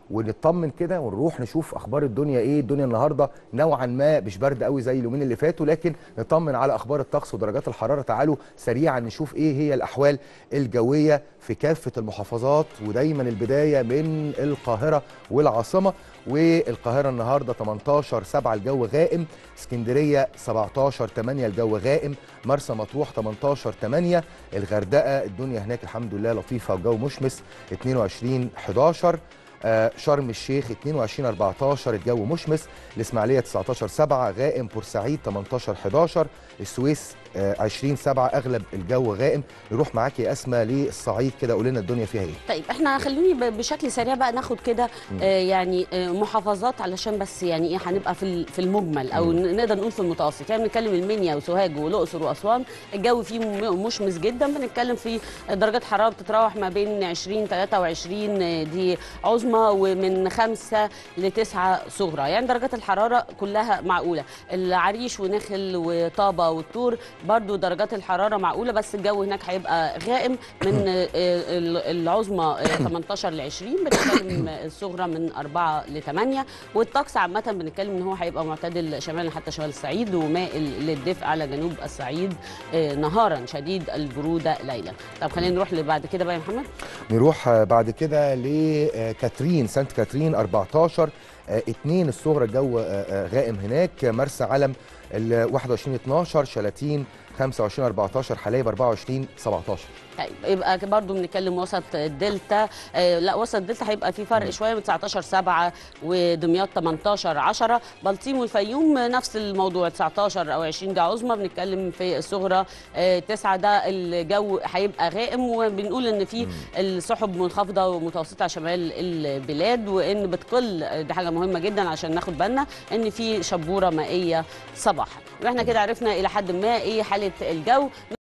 ونطمن كده ونروح نشوف اخبار الدنيا ايه الدنيا النهارده نوعا ما مش برد قوي زي اليومين اللي فاتوا لكن نطمن على اخبار الطقس ودرجات الحراره تعالوا سريعا نشوف ايه هي الاحوال الجويه في كافه المحافظات ودايما البدايه من القاهره والعاصمه والقاهره النهارده 18 7 الجو غائم اسكندريه 17 8 الجو غائم مرسى مطروح 18 8 الغردقه الدنيا هناك الحمد لله لطيفه والجو مشمس 22 11 آه شرم الشيخ 22 14 الجو مشمس الاسماعيليه 19 7 غائم بورسعيد 18 11 السويس آه 20 7 اغلب الجو غائم نروح معاك يا اسماء للصعيد كده قول لنا الدنيا فيها ايه طيب احنا خلوني ب- بشكل سريع بقى ناخد كده آه يعني آه محافظات علشان بس يعني ايه هنبقى في ال- في المجمل او ن- نقدر نقول في المتوسط يعني بنتكلم المنيا وسوهاج والاقصر واسوان الجو فيه م- مشمس جدا بنتكلم في درجات حراره بتتراوح ما بين 20 23 آه، دي عظمى ومن 5 ل 9 صغرى يعني درجات الحراره كلها معقوله العريش ونخل وطابه والطور برضو درجات الحراره معقوله بس الجو هناك هيبقى غائم من آه، ال- العظمى آه، 18 ل 20 بنتكلم الصغرى من 4 ل 8 والطقس عامه بنتكلم ان هو هيبقى معتدل شمالا حتى شمال الصعيد ومائل للدفء على جنوب الصعيد آه، نهارا شديد البروده ليلا طب خلينا نروح لبعد كده بقى يا محمد نروح آه، بعد كده لكاترين سانت كاترين 14 آه، اتنين الصغرى الجو آه، آه، غائم هناك مرسى علم ال 21 12 شلاتين 25 14 حلايب 24 17 طيب يبقى برضو بنتكلم وسط الدلتا آه لا وسط الدلتا هيبقى في فرق شويه من 19 7 ودمياط 18 10 بلطيم والفيوم نفس الموضوع 19 او 20 دي عظمى بنتكلم في الصغرى آه 9 ده الجو هيبقى غائم وبنقول ان في السحب منخفضه ومتوسطه على شمال البلاد وان بتقل دي حاجه مهمه جدا عشان ناخد بالنا ان في شبوره مائيه صباحا واحنا كده عرفنا الى حد ما ايه حاله الجو